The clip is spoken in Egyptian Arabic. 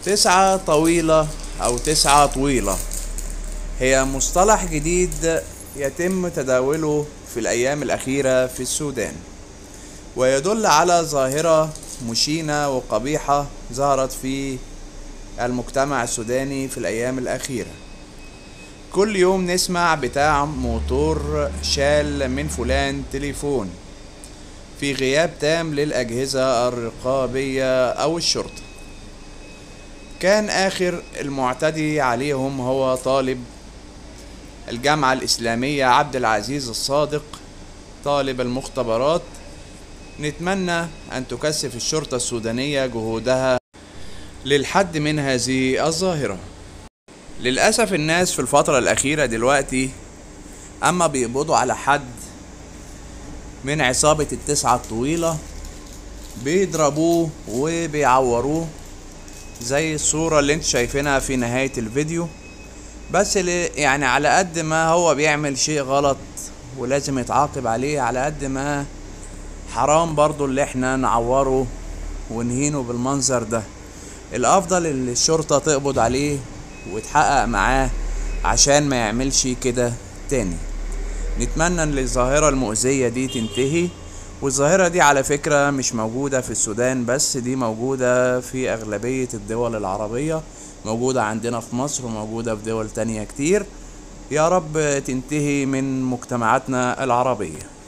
تسعة طويلة أو تسعة طويلة هي مصطلح جديد يتم تداوله في الأيام الأخيرة في السودان ويدل على ظاهرة مشينة وقبيحة ظهرت في المجتمع السوداني في الأيام الأخيرة كل يوم نسمع بتاع موتور شال من فلان تليفون في غياب تام للأجهزة الرقابية أو الشرطة كان آخر المعتدي عليهم هو طالب الجامعة الإسلامية عبد العزيز الصادق طالب المختبرات نتمنى أن تكثف الشرطة السودانية جهودها للحد من هذه الظاهرة للأسف الناس في الفترة الأخيرة دلوقتي أما بيقبضوا على حد من عصابة التسعة الطويلة بيضربوه وبيعوروه زي الصورة اللي انت شايفينها في نهاية الفيديو بس اللي يعني على قد ما هو بيعمل شيء غلط ولازم يتعاقب عليه على قد ما حرام برضو اللي احنا نعوره ونهينه بالمنظر ده الافضل اللي الشرطة تقبض عليه وتحقق معاه عشان ما يعملش كده تاني نتمنى ان الظاهرة المؤذية دي تنتهي والظاهرة دي على فكرة مش موجودة في السودان بس دي موجودة في أغلبية الدول العربية موجودة عندنا في مصر وموجودة في دول تانية كتير يا رب تنتهي من مجتمعاتنا العربية